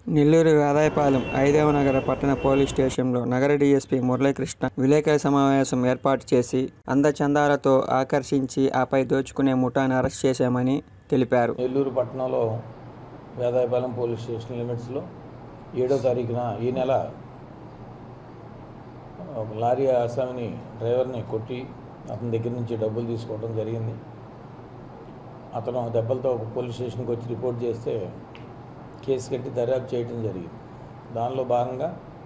నెల్లూరు ఆదాయపాలెం ఐదవ నగర పట్టణ పోలీస్ స్టేషన్లో నగర డీఎస్పీ మురళీకృష్ణ విలేకరుల సమావేశం ఏర్పాటు చేసి అందచందాలతో ఆకర్షించి ఆపై దోచుకునే ముఠాను అరెస్ట్ చేశామని తెలిపారు నెల్లూరు పట్టణంలో వేదాయపాలెం పోలీస్ స్టేషన్ లిమిట్స్లో ఏడో తారీఖున ఈ నెల ఒక లారీ ఆసామిని డ్రైవర్ని కొట్టి అతని దగ్గర నుంచి డబ్బులు తీసుకోవడం జరిగింది అతను దెబ్బలతో ఒక పోలీస్ స్టేషన్కి వచ్చి రిపోర్ట్ చేస్తే కేసు కట్టి దర్యాప్తు చేయడం జరిగింది దానిలో భాగంగా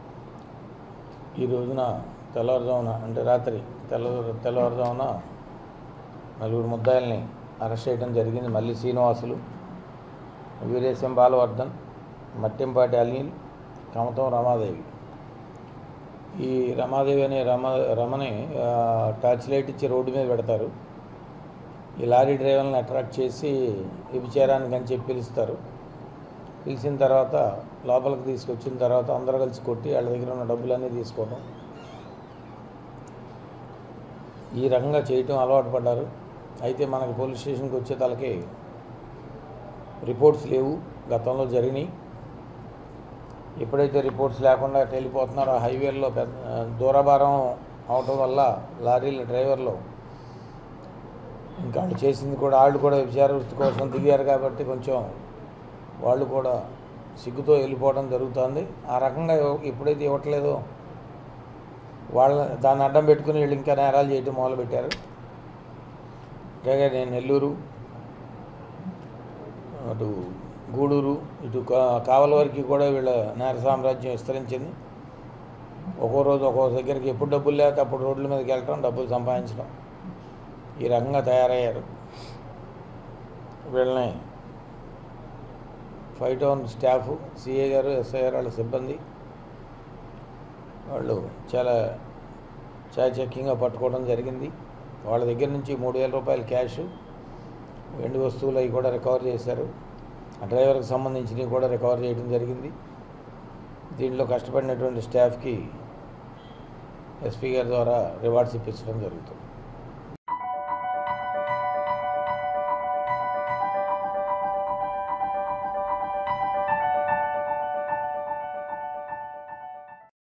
ఈ రోజున తెల్లవారుజామున అంటే రాత్రి తెల్ల తెల్లవారుజామున నలుగురు ముద్దాయిల్ని అరెస్ట్ చేయడం జరిగింది మళ్ళీ శ్రీనివాసులు వీరేశం బాలవర్ధన్ మట్టింపాటి అలీల్ కమతం రమాదేవి ఈ రమాదేవి అనే రమ రమని ఆ, టార్చ్ లైట్ ఇచ్చి రోడ్డు మీద పెడతారు ఈ లారీ డ్రైవర్ని అట్రాక్ట్ చేసి వ్యభిచారానికి అని చెప్పి పిలుస్తారు పిలిచిన తర్వాత లోపలికి తీసుకొచ్చిన తర్వాత అందరూ కలిసి కొట్టి వాళ్ళ దగ్గర ఉన్న డబ్బులన్నీ తీసుకోవడం ఈ రకంగా చేయటం అలవాటు పడ్డారు అయితే మనకి పోలీస్ స్టేషన్కి వచ్చే తలకి రిపోర్ట్స్ లేవు గతంలో జరిగినాయి ఎప్పుడైతే రిపోర్ట్స్ లేకుండా అటు వెళ్ళిపోతున్నారో ఆ హైవేల్లో పెద్ద దూరభారం అవటం వల్ల లారీల డ్రైవర్లు ఇంకా వాళ్ళు చేసింది కూడా వాళ్ళు కూడా విచార వృత్తి కోసం దిగారు కాబట్టి కొంచెం వాళ్ళు కూడా సిగ్గుతో వెళ్ళిపోవడం జరుగుతుంది ఆ రకంగా ఇవ్వ- ఎప్పుడైతే ఇవ్వట్లేదో వాళ్ళ దాన్ని అడ్డం పెట్టుకుని వీళ్ళు ఇంకా నేరాలు చేయటం మొదలుపెట్టారు అలాగే నేను నెల్లూరు అటు గూడూరు ఇటు కా- కావల వరకు కూడా వీళ్ళ నేర సామ్రాజ్యం విస్తరించింది ఒక్కో రోజు ఒక్కో దగ్గరికి ఎప్పుడు డబ్బులు లేకపోతే అప్పుడు రోడ్ల మీదకి వెళ్ళటం డబ్బులు సంపాదించడం ఈ రకంగా తయారయ్యారు వీళ్ళని ఫైవ్ టౌన్ స్టాఫ్ సిఏ గారు ఎస్ఐ గారు వాళ్ళ సిబ్బంది వాళ్ళు చాలా చాకచక్యంగా పట్టుకోవడం జరిగింది వాళ్ళ దగ్గర నుంచి మూడు వేల రూపాయల క్యాష్ వెండి వస్తువులు అవి కూడా రికవర్ చేశారు ఆ డ్రైవర్కి సంబంధించినవి కూడా రికవర్ చేయడం జరిగింది దీంట్లో కష్టపడినటువంటి స్టాఫ్కి ఎస్పీ గారి ద్వారా రివార్డ్స్ ఇప్పించడం జరుగుతుంది